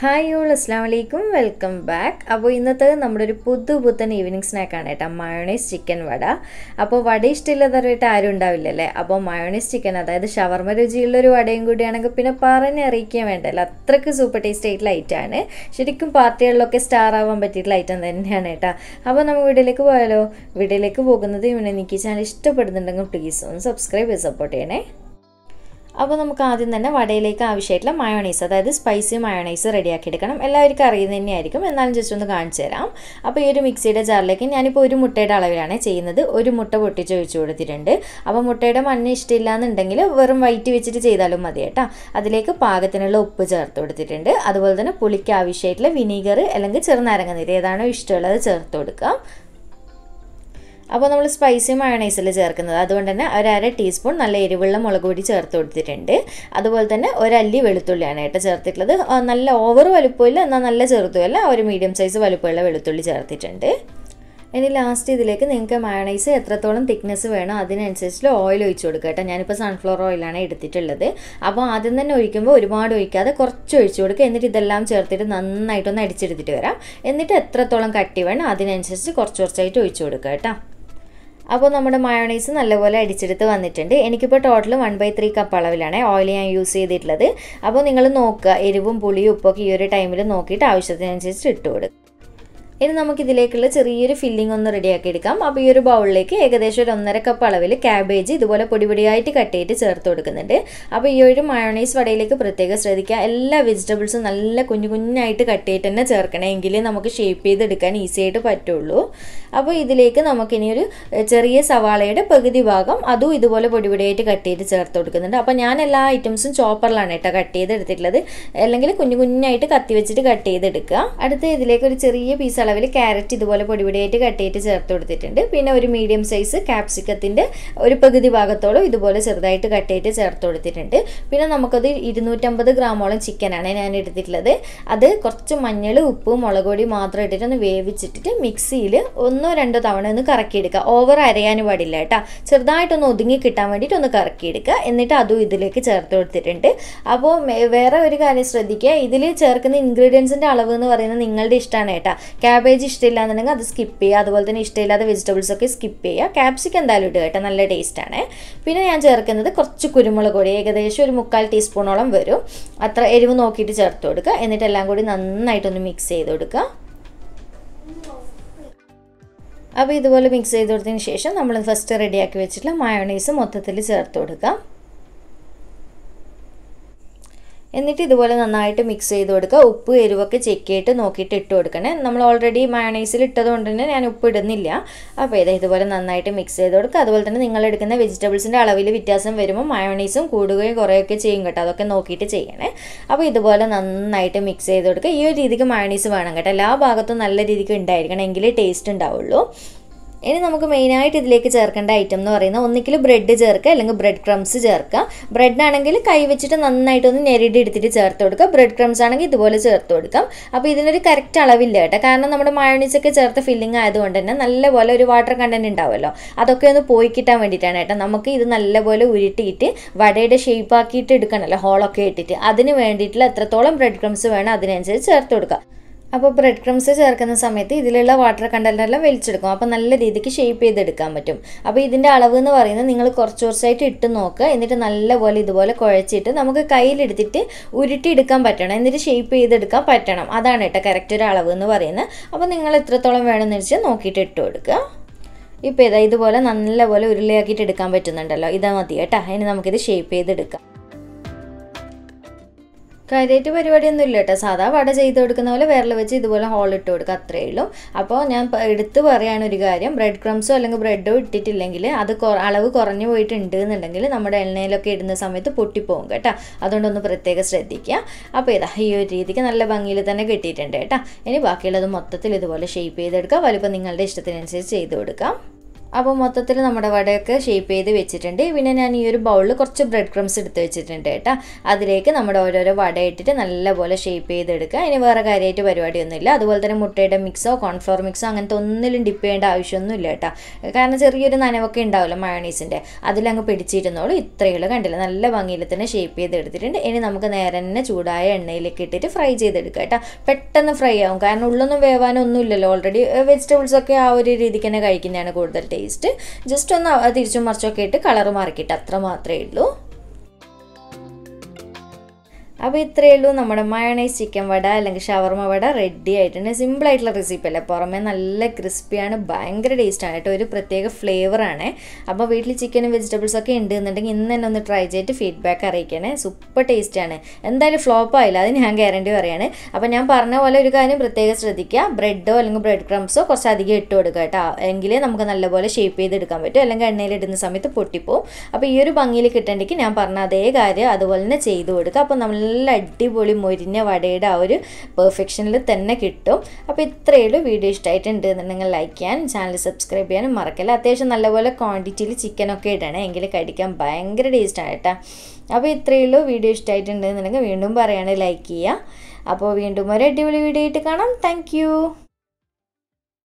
hi all അസ്സാം വലൈക്കും welcome back അപ്പോൾ ഇന്നത്തെ നമ്മുടെ ഒരു പുതു പുത്തൻ ഈവനിങ് സ്നാക്കാണ് കേട്ടോ മയോണൈസ് ചിക്കൻ വട അപ്പോൾ വട ഇഷ്ടമില്ലാത്തവരായിട്ട് ആരും ഉണ്ടാവില്ലല്ലേ അപ്പോൾ മയോണൈസ് ചിക്കൻ അതായത് ഷവർമ രുചിയുള്ള ഒരു വടയും കൂടിയാണെങ്കിൽ പിന്നെ പറഞ്ഞ് അറിയിക്കാൻ വേണ്ടല്ലോ അത്രയ്ക്ക് സൂപ്പർ ടേസ്റ്റ് ആയിട്ടുള്ള ഐറ്റമാണ് ശരിക്കും പാർട്ടികളിലൊക്കെ സ്റ്റാർ ആവാൻ പറ്റിയിട്ടുള്ള ഐറ്റം തന്നെയാണ് കേട്ടോ അപ്പോൾ നമ്മൾ വീഡിയോയിലേക്ക് പോയാലോ വീഡിയോയിലേക്ക് പോകുന്നത് ഇവനെ എനിക്ക് ചാനൽ ഇഷ്ടപ്പെടുന്നുണ്ടെങ്കിൽ പ്ലീസ് ഒന്ന് സബ്സ്ക്രൈബ് ചെയ്ത് സപ്പോർട്ട് ചെയ്യണേ അപ്പോൾ നമുക്ക് ആദ്യം തന്നെ വടയിലേക്ക് ആവശ്യമായിട്ടുള്ള മയോണൈസ് അതായത് സ്പൈസി മയോണൈസ് റെഡിയാക്കി എടുക്കണം എല്ലാവർക്കും അറിയുന്നത് തന്നെയായിരിക്കും എന്നാലും ജസ്റ്റ് ഒന്ന് കാണിച്ചു തരാം അപ്പോൾ ഈ ഒരു മിക്സിയുടെ ജാറിലേക്ക് ഞാനിപ്പോൾ ഒരു മുട്ടയുടെ അളവിലാണ് ചെയ്യുന്നത് ഒരു മുട്ട പൊട്ടിച്ച് ഒഴിച്ചു കൊടുത്തിട്ടുണ്ട് അപ്പോൾ മുട്ടയുടെ മണ്ണ് ഇഷ്ടമില്ല എന്നുണ്ടെങ്കിൽ വെറും വൈറ്റ് വെച്ചിട്ട് ചെയ്താലും മതി കേട്ടോ അതിലേക്ക് പാകത്തിനുള്ള ഉപ്പ് ചേർത്ത് കൊടുത്തിട്ടുണ്ട് അതുപോലെ തന്നെ പുളിക്ക് ആവശ്യമായിട്ടുള്ള വിനീഗർ അല്ലെങ്കിൽ ചെറുനാരങ്ങ നീര് ഏതാണോ ഇഷ്ടമുള്ളത് ചേർത്ത് കൊടുക്കുക അപ്പോൾ നമ്മൾ സ്പൈസി മയണൈസിൽ ചേർക്കുന്നത് അതുകൊണ്ട് തന്നെ ഒരു അര ടീസ്പൂൺ നല്ല എരിവുള്ള മുളക് പൊടി ചേർത്ത് കൊടുത്തിട്ടുണ്ട് അതുപോലെ തന്നെ ഒരല്ലി വെളുത്തുള്ളിയാണ് കേട്ടോ ചേർത്തിട്ടുള്ളത് നല്ല ഓവർ വലുപ്പമില്ല എന്നാൽ നല്ല ചെറുതുമല്ല ഒരു മീഡിയം സൈസ് വലുപ്പമുള്ള വെളുത്തുള്ളി ചേർത്തിട്ടുണ്ട് ഇനി ലാസ്റ്റ് ഇതിലേക്ക് നിങ്ങൾക്ക് മയണൈസ് എത്രത്തോളം തിക്നെസ് വേണോ അതിനനുസരിച്ച് ഓയിൽ ഒഴിച്ചു കൊടുക്കുക കേട്ടോ ഞാനിപ്പോൾ സൺഫ്ലവർ ഓയിലാണ് എടുത്തിട്ടുള്ളത് അപ്പോൾ ആദ്യം തന്നെ ഒഴിക്കുമ്പോൾ ഒരുപാട് ഒഴിക്കാതെ കുറച്ച് ഒഴിച്ചു കൊടുക്കുക എന്നിട്ട് ഇതെല്ലാം ചേർത്തിട്ട് നന്നായിട്ടൊന്ന് അടിച്ചെടുത്തിട്ട് വരാം എന്നിട്ട് എത്രത്തോളം കട്ടി വേണം അതിനനുസരിച്ച് കുറച്ച് കുറച്ചായിട്ട് ഒഴിച്ചു കൊടുക്കുക കേട്ടോ അപ്പോൾ നമ്മുടെ മയോണൈസ് നല്ലപോലെ അടിച്ചെടുത്ത് വന്നിട്ടുണ്ട് എനിക്കിപ്പോൾ total one by three cup അളവിലാണ് ഓയിൽ ഞാൻ യൂസ് ചെയ്തിട്ടുള്ളത് അപ്പോൾ നിങ്ങൾ നോക്കുക എരിവും പുളിയും ഉപ്പൊക്കെ ഈ ഒരു ടൈമിൽ നോക്കിയിട്ട് ആവശ്യത്തിനനുസരിച്ച് ഇട്ട് കൊടുക്കുക ഇനി നമുക്കിതിലേക്കുള്ള ചെറിയൊരു ഫില്ലിംഗ് ഒന്ന് റെഡിയാക്കി എടുക്കാം അപ്പോൾ ഈ ഒരു ബൗളിലേക്ക് ഏകദേശം ഒരു ഒന്നര കപ്പ് അളവിൽ ക്യാബേജ് ഇതുപോലെ പൊടിപൊടിയായിട്ട് കട്ട് ചെയ്തിട്ട് ചേർത്ത് കൊടുക്കുന്നുണ്ട് അപ്പോൾ ഈ ഒരു മയോണൈസ് വടയിലേക്ക് പ്രത്യേകം ശ്രദ്ധിക്കുക എല്ലാ വെജിറ്റബിൾസും നല്ല കുഞ്ഞു കുഞ്ഞായിട്ട് കട്ട് ചെയ്തിട്ട് തന്നെ ചേർക്കണം എങ്കിലേ നമുക്ക് ഷേപ്പ് ചെയ്തെടുക്കാൻ ഈസി ആയിട്ട് പറ്റുള്ളൂ അപ്പോൾ ഇതിലേക്ക് നമുക്കിനി ഒരു ചെറിയ സവാളയുടെ പകുതി ഭാഗം അതും ഇതുപോലെ പൊടിപൊടിയായിട്ട് കട്ട് ചെയ്ത് ചേർത്ത് കൊടുക്കുന്നുണ്ട് അപ്പോൾ ഞാൻ എല്ലാ ഐറ്റംസും ചോപ്പറിലാണ് കേട്ടോ കട്ട് ചെയ്ത് എടുത്തിട്ടുള്ളത് അല്ലെങ്കിൽ കുഞ്ഞു കുഞ്ഞായിട്ട് കത്തി വെച്ചിട്ട് കട്ട് ചെയ്തെടുക്കുക അടുത്ത ഇതിലേക്ക് ഒരു ചെറിയ പീസ് അളവിൽ ക്യാരറ്റ് ഇതുപോലെ പൊടിപൊടിയായിട്ട് കട്ട് ചെയ്ത് ചേർത്ത് കൊടുത്തിട്ടുണ്ട് പിന്നെ ഒരു മീഡിയം സൈസ് ക്യാപ്സിക്കത്തിൻ്റെ ഒരു പകുതി ഭാഗത്തോളം ഇതുപോലെ ചെറുതായിട്ട് കട്ട് ചെയ്ത് ചേർത്ത് കൊടുത്തിട്ടുണ്ട് പിന്നെ നമുക്കത് ഇരുന്നൂറ്റമ്പത് ഗ്രാമോളം ചിക്കനാണ് ഞാൻ എടുത്തിട്ടുള്ളത് അത് കുറച്ച് മഞ്ഞൾ ഉപ്പ് മുളക് പൊടി മാത്രം ഇട്ടിട്ട് ഒന്ന് വേവിച്ചിട്ടിട്ട് മിക്സിയിൽ ഒന്നോ രണ്ടോ തവണ ഒന്ന് കറക്കിയെടുക്കുക ഓവർ അരയാൻ പാടില്ല കേട്ടോ ചെറുതായിട്ടൊന്ന് ഒതുങ്ങി കിട്ടാൻ വേണ്ടിയിട്ട് ഒന്ന് കറക്കിയെടുക്കുക എന്നിട്ട് അതും ഇതിലേക്ക് ചേർത്ത് കൊടുത്തിട്ടുണ്ട് അപ്പോൾ വേറെ ഒരു കാര്യം ശ്രദ്ധിക്കുക ഇതിൽ ചേർക്കുന്ന ഇൻഗ്രീഡിയൻസിൻ്റെ അളവ് എന്ന് പറയുന്നത് നിങ്ങളുടെ ഇഷ്ടമാണ് കേട്ടോ ക്യാബേജ് ഇഷ്ടമില്ല എന്നുണ്ടെങ്കിൽ അത് സ്കിപ്പ് ചെയ്യുക അതുപോലെ തന്നെ ഇഷ്ടമില്ലാത്ത വെജിറ്റബിൾസ് ഒക്കെ സ്കിപ്പ് ചെയ്യുക ക്യാപ്സിക്കം എന്തായാലും ഇടുക കേട്ടോ നല്ല ടേസ്റ്റാണ് പിന്നെ ഞാൻ ചേർക്കുന്നത് കുറച്ച് കുരുമുളക് പൊടി ഏകദേശം ഒരു മുക്കാൽ ടീസ്പൂണോളം വരും അത്ര എരിവ് നോക്കിയിട്ട് ചേർത്ത് കൊടുക്കുക എന്നിട്ട് എല്ലാം കൂടി നന്നായിട്ടൊന്ന് മിക്സ് ചെയ്ത് കൊടുക്കുക അപ്പോൾ ഇതുപോലെ മിക്സ് ചെയ്ത് കൊടുത്തതിന് ശേഷം നമ്മൾ ഫസ്റ്റ് റെഡിയാക്കി വെച്ചിട്ടുള്ള മയോണൈസ് മൊത്തത്തിൽ ചേർത്ത് കൊടുക്കാം എന്നിട്ട് ഇതുപോലെ നന്നായിട്ട് മിക്സ് ചെയ്ത് കൊടുക്കുക ഉപ്പ് എരിവൊക്കെ ചെക്ക് ചെയ്തിട്ട് നോക്കിയിട്ട് ഇട്ട് കൊടുക്കണേ നമ്മൾ ഓൾറെഡി മയണൈസിൽ ഇട്ടത് കൊണ്ട് തന്നെ ഞാൻ ഉപ്പ് ഇടുന്നില്ല അപ്പോൾ ഇത് ഇതുപോലെ നന്നായിട്ട് മിക്സ് ചെയ്ത് കൊടുക്കുക അതുപോലെ തന്നെ നിങ്ങൾ എടുക്കുന്ന വെജിറ്റബിൾസിൻ്റെ അളവിൽ വ്യത്യാസം വരുമ്പോൾ മയോണൈസും കൂടുകയും കുറയുകയൊക്കെ ചെയ്യും കേട്ടോ അതൊക്കെ നോക്കിയിട്ട് ചെയ്യണേ അപ്പോൾ ഇതുപോലെ നന്നായിട്ട് മിക്സ് ചെയ്ത് കൊടുക്കുക ഈ ഒരു രീതിക്ക് മയോണൈസ് വേണം കേട്ടോ എല്ലാ ഭാഗത്തും നല്ല രീതിക്ക് ഉണ്ടായിരിക്കണം എങ്കിലേ ടേസ്റ്റ് ഉണ്ടാവുള്ളൂ ഇനി നമുക്ക് മെയിനായിട്ട് ഇതിലേക്ക് ചേർക്കേണ്ട ഐറ്റം എന്ന് പറയുന്നത് ഒന്നിക്കിൽ ബ്രെഡ് ചേർക്കുക അല്ലെങ്കിൽ ബ്രെഡ് ക്രംസ് ചേർക്കുക ബ്രെഡ് ആണെങ്കിൽ കൈ വെച്ചിട്ട് നന്നായിട്ടൊന്ന് ഞെരിടി എടുത്തിട്ട് ചേർത്ത് കൊടുക്കുക ബ്രെഡ് ക്രംസ് ആണെങ്കിൽ ഇതുപോലെ ചേർത്ത് കൊടുക്കാം അപ്പോൾ ഇതിനൊരു കറക്റ്റ് അളവില്ല കേട്ടോ കാരണം നമ്മുടെ മയോണീസ് ഒക്കെ ചേർത്ത് ഫില്ലിംഗ് ആയതുകൊണ്ട് തന്നെ നല്ലപോലെ ഒരു വാട്ടർ കണ്ടന്റ് ഉണ്ടാവുമല്ലോ അതൊക്കെ ഒന്ന് പോയി കിട്ടാൻ വേണ്ടിയിട്ടാണ് കേട്ടോ നമുക്ക് ഇത് നല്ലപോലെ ഉരുട്ടിയിട്ട് വടയുടെ ഷേപ്പ് ആക്കിയിട്ട് എടുക്കണമല്ലോ ഹോളൊക്കെ ഇട്ടിട്ട് അതിന് വേണ്ടിയിട്ടുള്ള എത്രത്തോളം ബ്രെഡ് ക്രംസ് വേണം അതിനനുസരിച്ച് ചേർത്ത് കൊടുക്കുക അപ്പോൾ ബ്രെഡ് ക്രംസ് ചേർക്കുന്ന സമയത്ത് ഇതിലുള്ള വാട്ടർ കണ്ടന്റ് എല്ലാം വലിച്ചെടുക്കും അപ്പോൾ നല്ല രീതിക്ക് ഷേപ്പ് ചെയ്തെടുക്കാൻ പറ്റും അപ്പോൾ ഇതിൻ്റെ അളവ് എന്ന് പറയുന്നത് നിങ്ങൾ കുറച്ച് കുറച്ചായിട്ട് ഇട്ട് നോക്കുക എന്നിട്ട് നല്ലപോലെ ഇതുപോലെ കുഴച്ചിട്ട് നമുക്ക് കയ്യിലെടുത്തിട്ട് ഉരുട്ടിയെടുക്കാൻ പറ്റണം എന്നിട്ട് ഷേപ്പ് ചെയ്തെടുക്കാൻ പറ്റണം അതാണ് കേട്ടോ കറക്റ്റ് ഒരു അളവ് എന്ന് പറയുന്നത് അപ്പോൾ നിങ്ങൾ എത്രത്തോളം വേണമെന്ന് വെച്ചാൽ നോക്കിയിട്ട് ഇട്ട് കൊടുക്കുക ഇപ്പോൾ ഇതാ ഇതുപോലെ നല്ലപോലെ ഉരുളയാക്കിയിട്ട് എടുക്കാൻ പറ്റുന്നുണ്ടല്ലോ ഇതാ മതി കേട്ടോ ഇനി നമുക്കിത് ഷേപ്പ് ചെയ്തെടുക്കാം കാര്യമായിട്ട് പരിപാടിയൊന്നും ഇല്ല കേട്ടോ സാധാ വട ചെയ്ത് കൊടുക്കുന്ന പോലെ വിരൽ വെച്ച് ഇതുപോലെ ഹോൾ ഇട്ട് കൊടുക്കുക അത്രയേ ഉള്ളൂ അപ്പോൾ ഞാൻ എടുത്ത് പറയുകയാണ് ഒരു കാര്യം ബ്രെഡ് ക്രംസോ അല്ലെങ്കിൽ ബ്രെഡോ ഇട്ടിട്ടില്ലെങ്കിൽ അത് അളവ് കുറഞ്ഞു പോയിട്ടുണ്ട് എന്നുണ്ടെങ്കിൽ നമ്മുടെ എണ്ണയിലൊക്കെ ഇടുന്ന സമയത്ത് പൊട്ടിപ്പോകും കേട്ടോ അതുകൊണ്ടൊന്ന് പ്രത്യേകം ശ്രദ്ധിക്കുക അപ്പോൾ ഇതാ ഈ ഒരു രീതിക്ക് നല്ല ഭംഗിയിൽ തന്നെ കിട്ടിയിട്ടുണ്ട് കേട്ടോ ഇനി ബാക്കിയുള്ളത് മൊത്തത്തിൽ ഇതുപോലെ ഷേപ്പ് ചെയ്തെടുക്കുക വലുപ്പം നിങ്ങളുടെ ഇഷ്ടത്തിനനുസരിച്ച് ചെയ്ത് കൊടുക്കാം അപ്പോൾ മൊത്തത്തിൽ നമ്മുടെ വടയൊക്കെ ഷേപ്പ് ചെയ്ത് വെച്ചിട്ടുണ്ട് പിന്നെ ഞാൻ ഈ ഒരു ബൗളിൽ കുറച്ച് ബ്രെഡ് ക്രംസ് എടുത്ത് വെച്ചിട്ടുണ്ട് കേട്ടോ അതിലേക്ക് നമ്മുടെ ഓരോരോ വട ഇട്ടിട്ട് നല്ലപോലെ ഷേപ്പ് ചെയ്തെടുക്കുക ഇനി വേറെ കാര്യമായിട്ട് പരിപാടിയൊന്നുമില്ല അതുപോലെ തന്നെ മുട്ടയുടെ മിക്സോ കോൺഫ്ലോർ മിക്സോ അങ്ങനത്തെ ഒന്നിലും ഡിപ്പ് ചെയ്യേണ്ട ആവശ്യമൊന്നുമില്ല കേട്ടോ കാരണം ചെറിയൊരു നനവൊക്കെ ഉണ്ടാവില്ല മയോണീസിൻ്റെ അതിലങ്ങ് പിടിച്ചിരുന്നോളൂ ഇത്രയുള്ള കണ്ടില്ല നല്ല ഭംഗിയിൽ തന്നെ ഷേപ്പ് ചെയ്തെടുത്തിട്ടുണ്ട് ഇനി നമുക്ക് നേരെ തന്നെ ചൂടായ എണ്ണയിലേക്ക് ഇട്ടിട്ട് ഫ്രൈ ചെയ്തെടുക്കുക കേട്ടോ പെട്ടെന്ന് ഫ്രൈ ആവും കാരണം ഉള്ളൊന്നും വേവാനൊന്നുമില്ലല്ലോ ഓൾറെഡി വെജിറ്റബിൾസ് ഒക്കെ ആ ഒരു രീതിക്ക് തന്നെ കഴിക്കുന്നതാണ് കൂടുതൽ ടേസ്റ്റ് ജസ്റ്റ് ഒന്ന് തിരിച്ചും മറിച്ചൊക്കെ ഇട്ട് കളർ മാറിക്കിട്ട് അത്ര മാത്രമേ ഉള്ളൂ അപ്പോൾ ഇത്രയേ ഉള്ളൂ നമ്മുടെ മയണൈസ് ചിക്കൻ വട അല്ലെങ്കിൽ ഷവർമ വട റെഡി ആയിട്ടുണ്ട് സിമ്പിൾ ആയിട്ടുള്ള റെസിപ്പി അല്ലേ പുറമേ നല്ല ക്രിസ്പിയാണ് ഭയങ്കര ടേസ്റ്റാണ് കേട്ടോ ഒരു പ്രത്യേക ഫ്ലേവറാണ് അപ്പോൾ വീട്ടിൽ ചിക്കനും വെജിറ്റബിൾസ് ഒക്കെ ഉണ്ട് എന്നുണ്ടെങ്കിൽ ഇന്ന് തന്നെ ഒന്ന് ട്രൈ ചെയ്തിട്ട് ഫീഡ്ബാക്ക് അറിയിക്കണേ സൂപ്പർ ടേസ്റ്റാണ് എന്തായാലും ഫ്ലോപ്പ് ആയില്ല അത് ഞാൻ ഗ്യാരണ്ടി പറയാണ് അപ്പോൾ ഞാൻ പറഞ്ഞ പോലെ ഒരു കാര്യം പ്രത്യേകം ശ്രദ്ധിക്കുക ബ്രെഡോ അല്ലെങ്കിൽ ബ്രെഡ് ക്രംസോ കുറച്ച് അധികം ഇട്ട് കൊടുക്കുക കേട്ടോ എങ്കിലേ നമുക്ക് നല്ലപോലെ ഷേപ്പ് ചെയ്തെടുക്കാൻ പറ്റും അല്ലെങ്കിൽ എണ്ണയിൽ ഇടുന്ന സമയത്ത് പൊട്ടിപ്പോവും അപ്പോൾ ഈ ഒരു ഭംഗിയിൽ കിട്ടണമെങ്കിൽ ഞാൻ പറഞ്ഞ അതേ കാര്യം അതുപോലെ തന്നെ ചെയ്തു കൊടുക്കുക അപ്പോൾ നമ്മൾ നല്ല അടിപൊളി മൊരിഞ്ഞ വടയുടെ ആ ഒരു പെർഫെക്ഷനിൽ തന്നെ കിട്ടും അപ്പോൾ ഇത്രയേ ഉള്ളൂ വീഡിയോ ഇഷ്ടമായിട്ടുണ്ട് എന്നുണ്ടെങ്കിൽ ലൈക്ക് ചെയ്യാൻ ചാനൽ സബ്സ്ക്രൈബ് ചെയ്യാനും മറക്കല്ല അത്യാവശ്യം നല്ലപോലെ ക്വാണ്ടിറ്റിയിൽ ചിക്കനൊക്കെ ഇടണേ എങ്കിൽ കടിക്കാൻ ഭയങ്കര ടേസ്റ്റാണ് കേട്ടോ അപ്പോൾ ഇത്രയേ ഉള്ളൂ വീഡിയോ ഇഷ്ടമായിട്ടുണ്ട് എന്നുണ്ടെങ്കിൽ വീണ്ടും പറയുകയാണെങ്കിൽ ലൈക്ക് ചെയ്യുക അപ്പോൾ വീണ്ടും ഒരു അടിപൊളി വീഡിയോ ആയിട്ട് കാണാം താങ്ക്